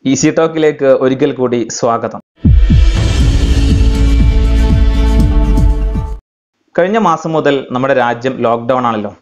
easy ടോക്കിലേക്ക് ഒരിക്കൽ കൂടി സ്വാഗതം കഴിഞ്ഞ മാസം മുതൽ നമ്മുടെ രാജ്യം ലോക്ക്ഡൗൺ ആണല്ലോ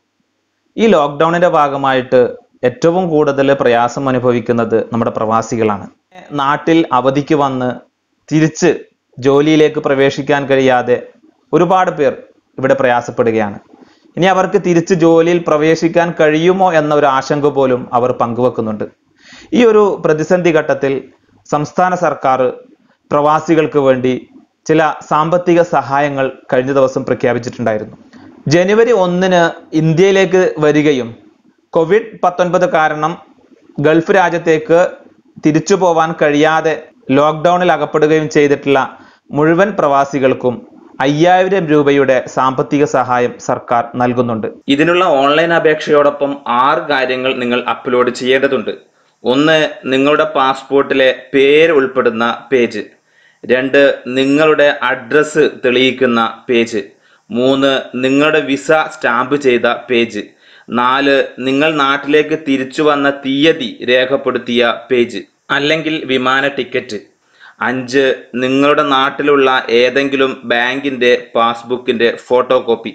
ഈ ലോക്ക്ഡൗണിന്റെ ഭാഗമായിട്ട് ഏറ്റവും കൂടുതൽ പ്രയാസം അനുഭവിക്കുന്നത് നമ്മുടെ പ്രവാസികളാണ് നാട്ടിൽ അവധിക്ക് വന്ന് തിരിച്ച് ജോലിയിലേക്ക് പ്രവേശിക്കാൻ കഴിയാതെ ഒരുപാട് പേർ ഇവിടെ പ്രയാസപ്പെടുകയാണ് ഇനി അവർക്ക് തിരിച്ച് ജോലിയിൽ പ്രവേശിക്കാൻ കഴിയുമോ എന്ന ഒരു ആശങ്ക പോലും അവർ പങ്കുവെക്കുന്നുണ്ട് ഈ ഒരു പ്രതിസന്ധി ഘട്ടത്തിൽ സംസ്ഥാന സർക്കാർ പ്രവാസികൾക്ക് വേണ്ടി ചില സാമ്പത്തിക സഹായങ്ങൾ കഴിഞ്ഞ ദിവസം പ്രഖ്യാപിച്ചിട്ടുണ്ടായിരുന്നു ജനുവരി ഒന്നിന് ഇന്ത്യയിലേക്ക് വരികയും കോവിഡ് പത്തൊൻപത് കാരണം ഗൾഫ് രാജ്യത്തേക്ക് തിരിച്ചു പോവാൻ കഴിയാതെ ലോക്ക്ഡൌണിൽ അകപ്പെടുകയും ചെയ്തിട്ടുള്ള മുഴുവൻ പ്രവാസികൾക്കും അയ്യായിരം രൂപയുടെ സാമ്പത്തിക സഹായം സർക്കാർ നൽകുന്നുണ്ട് ഇതിനുള്ള ഓൺലൈൻ അപേക്ഷയോടൊപ്പം ആറ് കാര്യങ്ങൾ നിങ്ങൾ അപ്ലോഡ് ചെയ്യേണ്ടതുണ്ട് ഒന്ന് നിങ്ങളുടെ പാസ്പോർട്ടിലെ പേര് ഉൾപ്പെടുന്ന പേജ് രണ്ട് നിങ്ങളുടെ അഡ്രസ്സ് തെളിയിക്കുന്ന പേജ് മൂന്ന് നിങ്ങളുടെ വിസ സ്റ്റാമ്പ് ചെയ്ത പേജ് നാല് നിങ്ങൾ നാട്ടിലേക്ക് തിരിച്ചു വന്ന തീയതി രേഖപ്പെടുത്തിയ പേജ് അല്ലെങ്കിൽ വിമാന ടിക്കറ്റ് അഞ്ച് നിങ്ങളുടെ നാട്ടിലുള്ള ഏതെങ്കിലും ബാങ്കിന്റെ പാസ്ബുക്കിന്റെ ഫോട്ടോ കോപ്പി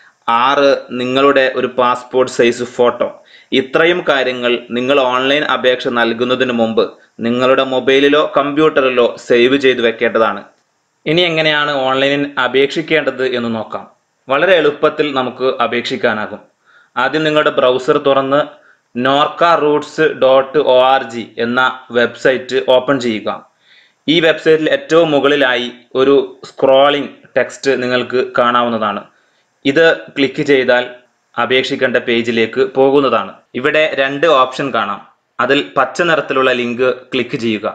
ആറ് നിങ്ങളുടെ ഒരു പാസ്പോർട്ട് സൈസ് ഫോട്ടോ ഇത്രയും കാര്യങ്ങൾ നിങ്ങൾ ഓൺലൈൻ അപേക്ഷ നൽകുന്നതിന് മുമ്പ് നിങ്ങളുടെ മൊബൈലിലോ കമ്പ്യൂട്ടറിലോ സേവ് ചെയ്ത് വെക്കേണ്ടതാണ് ഇനി എങ്ങനെയാണ് ഓൺലൈനിൽ അപേക്ഷിക്കേണ്ടത് എന്ന് നോക്കാം വളരെ എളുപ്പത്തിൽ നമുക്ക് അപേക്ഷിക്കാനാകും ആദ്യം നിങ്ങളുടെ ബ്രൗസർ തുറന്ന് Norka Roots dot O R G എന്ന വെബ്സൈറ്റ് ഓപ്പൺ ചെയ്യുക ഈ വെബ്സൈറ്റിൽ ഏറ്റവും മുകളിലായി ഒരു സ്ക്രോളിംഗ് ടെക്സ്റ്റ് നിങ്ങൾക്ക് കാണാവുന്നതാണ് ഇത് ക്ലിക്ക് ചെയ്താൽ അപേക്ഷിക്കേണ്ട പേജിലേക്ക് പോകുന്നതാണ് ഇവിടെ രണ്ട് ഓപ്ഷൻ കാണാം അതിൽ പച്ച നിറത്തിലുള്ള ലിങ്ക് ക്ലിക്ക് ചെയ്യുക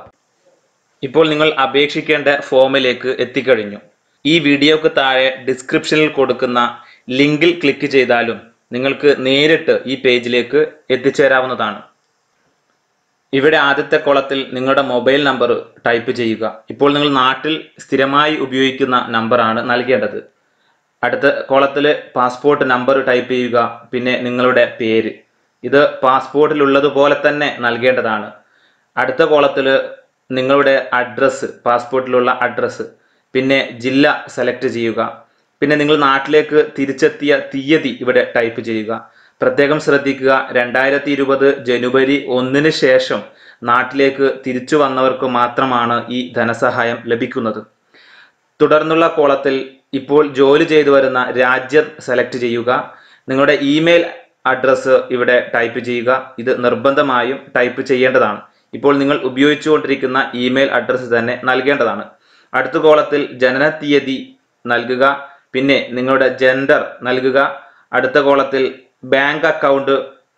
ഇപ്പോൾ നിങ്ങൾ അപേക്ഷിക്കേണ്ട ഫോമിലേക്ക് എത്തിക്കഴിഞ്ഞു ഈ വീഡിയോക്ക് താഴെ ഡിസ്ക്രിപ്ഷനിൽ കൊടുക്കുന്ന ലിങ്കിൽ ക്ലിക്ക് ചെയ്താലും നിങ്ങൾക്ക് നേരിട്ട് ഈ പേജിലേക്ക് എത്തിച്ചേരാവുന്നതാണ് ഇവിടെ ആദ്യത്തെ കോളത്തിൽ നിങ്ങളുടെ മൊബൈൽ നമ്പർ ടൈപ്പ് ചെയ്യുക ഇപ്പോൾ നിങ്ങൾ നാട്ടിൽ സ്ഥിരമായി ഉപയോഗിക്കുന്ന നമ്പറാണ് നൽകേണ്ടത് അടുത്ത കോളത്തിൽ പാസ്പോർട്ട് നമ്പർ ടൈപ്പ് ചെയ്യുക പിന്നെ നിങ്ങളുടെ പേര് ഇത് പാസ്പോർട്ടിലുള്ളതുപോലെ തന്നെ നൽകേണ്ടതാണ് അടുത്ത കോളത്തിൽ നിങ്ങളുടെ അഡ്രസ്സ് പാസ്പോർട്ടിലുള്ള അഡ്രസ്സ് പിന്നെ ജില്ല സെലക്ട് ചെയ്യുക പിന്നെ നിങ്ങൾ നാട്ടിലേക്ക് തിരിച്ചെത്തിയ തീയതി ഇവിടെ ടൈപ്പ് ചെയ്യുക പ്രത്യേകം ശ്രദ്ധിക്കുക രണ്ടായിരത്തി ഇരുപത് ജനുവരി ഒന്നിന് ശേഷം നാട്ടിലേക്ക് തിരിച്ചു വന്നവർക്ക് മാത്രമാണ് ഈ ധനസഹായം ലഭിക്കുന്നത് തുടർന്നുള്ള കോളത്തിൽ ഇപ്പോൾ ജോലി ചെയ്തു വരുന്ന രാജ്യം സെലക്ട് ചെയ്യുക നിങ്ങളുടെ ഇമെയിൽ അഡ്രസ്സ് ഇവിടെ ടൈപ്പ് ചെയ്യുക ഇത് നിർബന്ധമായും ടൈപ്പ് ചെയ്യേണ്ടതാണ് ഇപ്പോൾ നിങ്ങൾ ഉപയോഗിച്ചുകൊണ്ടിരിക്കുന്ന ഇമെയിൽ അഡ്രസ്സ് തന്നെ നൽകേണ്ടതാണ് അടുത്ത കോളത്തിൽ ജനന തീയതി നൽകുക പിന്നെ നിങ്ങളുടെ ജെൻഡർ നൽകുക അടുത്ത കോളത്തിൽ ബാങ്ക് അക്കൗണ്ട്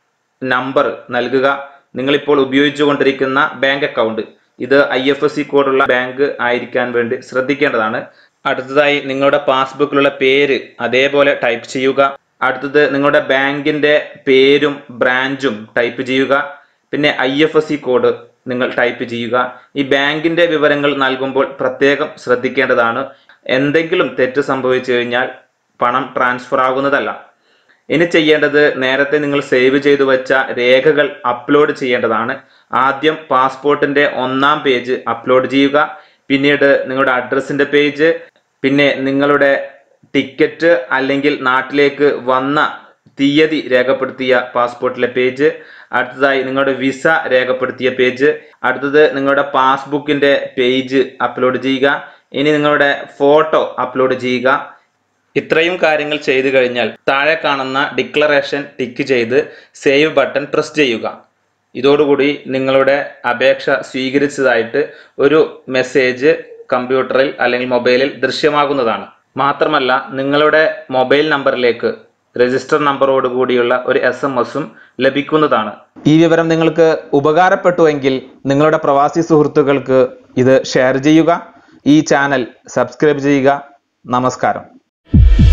നമ്പർ നൽകുക നിങ്ങളിപ്പോൾ ഉപയോഗിച്ചുകൊണ്ടിരിക്കുന്ന ബാങ്ക് അക്കൗണ്ട് ഇത് ഐ എഫ് എസ് സി കോഡുള്ള ബാങ്ക് ആയിരിക്കാൻ വേണ്ടി ശ്രദ്ധിക്കേണ്ടതാണ് അടുത്തതായി നിങ്ങളുടെ പാസ്ബുക്കിലുള്ള പേര് അതേപോലെ ടൈപ്പ് ചെയ്യുക അടുത്തത് നിങ്ങളുടെ ബാങ്കിന്റെ പേരും ബ്രാഞ്ചും ടൈപ്പ് ചെയ്യുക പിന്നെ I F S C code നിങ്ങൾ ടൈപ്പ് ചെയ്യുക ഈ ബാങ്കിന്റെ വിവരങ്ങൾ നൽകുമ്പോൾ പ്രത്യേകം ശ്രദ്ധിക്കേണ്ടതാണ് എന്തെങ്കിലും തെറ്റ് സംഭവിച്ചു കഴിഞ്ഞാൽ പണം ട്രാൻസ്ഫർ ആകുന്നതല്ല ഇനി ചെയ്യേണ്ടത് നേരത്തെ നിങ്ങൾ സേവ് ചെയ്തു വെച്ച രേഖകൾ അപ്ലോഡ് ചെയ്യേണ്ടതാണ് ആദ്യം പാസ്പോർട്ടിന്റെ ഒന്നാം പേജ് അപ്ലോഡ് ചെയ്യുക പിന്നീട് നിങ്ങളുടെ അഡ്രസ്സിന്റെ പേജ് പിന്നെ നിങ്ങളുടെ ടിക്കറ്റ് അല്ലെങ്കിൽ നാട്ടിലേക്ക് വന്ന തീയതി രേഖപ്പെടുത്തിയ പാസ്പോർട്ടിലെ പേജ് അടുത്തതായി നിങ്ങളുടെ വിസ രേഖപ്പെടുത്തിയ പേജ് അടുത്തത് നിങ്ങളുടെ പാസ്ബുക്കിന്റെ പേജ് അപ്ലോഡ് ചെയ്യുക ഇനി നിങ്ങളുടെ ഫോട്ടോ അപ്ലോഡ് ചെയ്യുക ഇത്രയും കാര്യങ്ങൾ ചെയ്തു കഴിഞ്ഞാൽ താഴെ കാണുന്ന ഡിക്ലറേഷൻ ടിക്ക് ചെയ്ത് സേവ് ബട്ടൺ പ്രസ് ചെയ്യുക ഇതോടുകൂടി നിങ്ങളുടെ അപേക്ഷ സ്വീകരിച്ചതായിട്ട് ഒരു മെസ്സേജ് കമ്പ്യൂട്ടറിൽ അല്ലെങ്കിൽ മൊബൈലിൽ ദൃശ്യമാകുന്നതാണ് മാത്രമല്ല നിങ്ങളുടെ മൊബൈൽ നമ്പറിലേക്ക് രജിസ്റ്റർ നമ്പറോട് കൂടിയുള്ള ഒരു എസ് എം എസും ലഭിക്കുന്നതാണ് ഈ വിവരം നിങ്ങൾക്ക് ഉപകാരപ്പെട്ടുവെങ്കിൽ നിങ്ങളുടെ പ്രവാസി സുഹൃത്തുക്കൾക്ക് ഇത് ഷെയർ ചെയ്യുക ഈ ചാനൽ സബ്സ്ക്രൈബ് ചെയ്യുക നമസ്കാരം